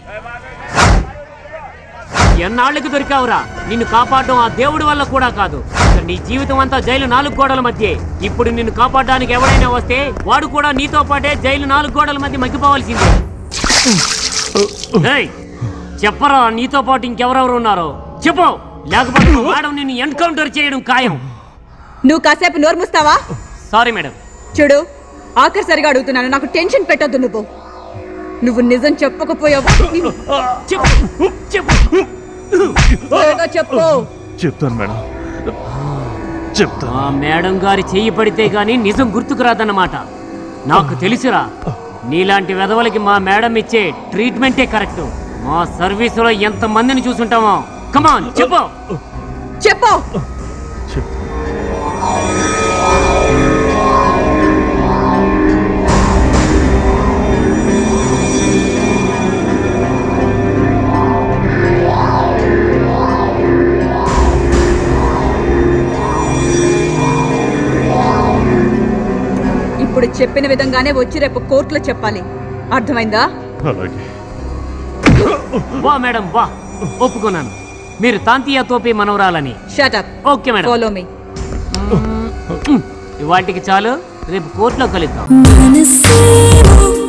ఎన్నాళ్ళకి దొరికావురా నిన్ను కాపాడడం ఆ దేవుడి వల్ల కూడా కాదు అసలు నీ జీవితం అంతా జైలు నాలుగు గోడల మధ్య ఇప్పుడు నిన్ను కాపాడడానికి ఎవరైనా వస్తే వాడు కూడా నీతో పాటే జైలు నాలుగు గోడల మధ్య మగ్గిపోవాల్సిందే ఏయ్, చెప్పరా నీతో పాటు ఇంకెవరెవరు ఉన్నారో చెప్పు లేకపోతే మా మేడం నిన్ను ఎన్కౌంటర్ చేయడం ఖాయం నువ్వు కాసేపు నోరు మూస్తావా సారీ మేడం చూడు ఆఖరిసరిగా అడుగుతున్నాను నాకు టెన్షన్ పెట్టొద్దు నువ్వు నువ్వు నిజం చెప్పకపోయావు నిన్ను- చెప్పు చెప్పు త్వరగా చెప్పు చెప్తాను మేడం చెప్తాను మా మేడం గారి చెయ్యి పడితే గాని నిజం గుర్తుకు రాదన్నమాట నాకు తెలుసురా నీలాంటి వెధవలకి మా మేడం ఇచ్చే ట్రీట్మెంటే కరెక్ట్ మా సర్వీసులో ఎంత మందిని చూసుంటామో కమాన్ చెప్పు చెప్పు ఇప్పుడు చెప్పిన విధంగానే వచ్చి రేపు కోర్టులో చెప్పాలి అర్థమైందా అలాగే వా మేడం వా ఒప్పుకున్నాను మీరు తాంతియా తోపి మనవరాలని షటప్ ఓకే మేడం ఫాలో మీ ఇవాటికి చాలు రేపు కోర్టులో కలుద్దాం మనసేమో